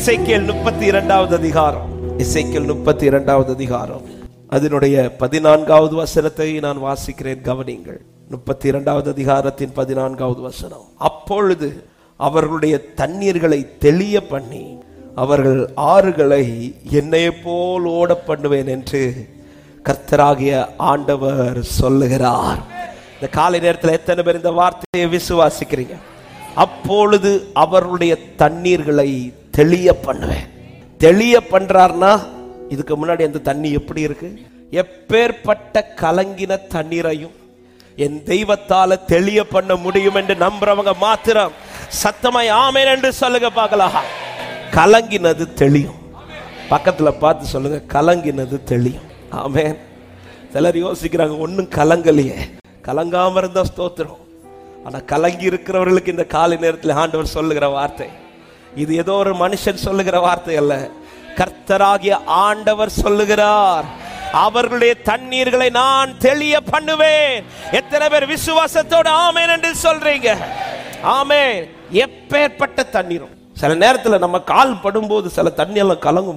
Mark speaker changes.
Speaker 1: இசைக்கேல் முப்பத்தி இரண்டாவது அதிகாரம் இசைக்கேல் முப்பத்தி இரண்டாவது அதிகாரம் அதனுடைய பதினான்காவது வசனத்தை நான் வாசிக்கிறேன் கவனிங்கள் முப்பத்தி இரண்டாவது அதிகாரத்தின் பதினான்காவது வசனம் அப்பொழுது அவர்களுடைய தண்ணீர்களை தெளிய பண்ணி அவர்கள் ஆறுகளை என்னைய போல் ஓட பண்ணுவேன் என்று கர்த்தராகிய ஆண்டவர் சொல்லுகிறார் இந்த காலை நேரத்தில் எத்தனை பேர் இந்த வார்த்தையை விசுவாசிக்கிறீங்க அப்பொழுது அவர்களுடைய தண்ணீர்களை தெளிய பண்ணுவேன் தெளிய பண்றார்னா இதுக்கு முன்னாடி அந்த தண்ணி எப்படி இருக்கு எப்பேற்பட்ட கலங்கின தண்ணீரையும் என் தெய்வத்தால தெளிய பண்ண முடியும் என்று நம்புறவங்க மாத்திரம் சத்தமாய் ஆமேன் என்று சொல்லுங்க பார்க்கலாம் கலங்கினது தெளியும் பக்கத்துல பார்த்து சொல்லுங்க கலங்கினது தெளியும் ஆமேன் சிலர் யோசிக்கிறாங்க ஒன்றும் கலங்கலையே கலங்காம இருந்தா ஸ்தோத்திரம் ஆனா கலங்கி இருக்கிறவர்களுக்கு இந்த காலை நேரத்தில் ஆண்டவர் சொல்லுகிற வார்த்தை இது ஏதோ ஒரு மனுஷன் சொல்லுகிற வார்த்தை அல்ல கர்த்தராகிய ஆண்டவர் சொல்லுகிறார் அவர்களுடைய தண்ணீர்களை நான் தெளிய பண்ணுவேன் எத்தனை பேர் விசுவாசத்தோடு ஆமேன் என்று சொல்றீங்க ஆமேன் எப்பேற்பட்ட தண்ணீரும் சில நேரத்துல நம்ம கால் படும்போது சில தண்ணி எல்லாம் கலங்கும்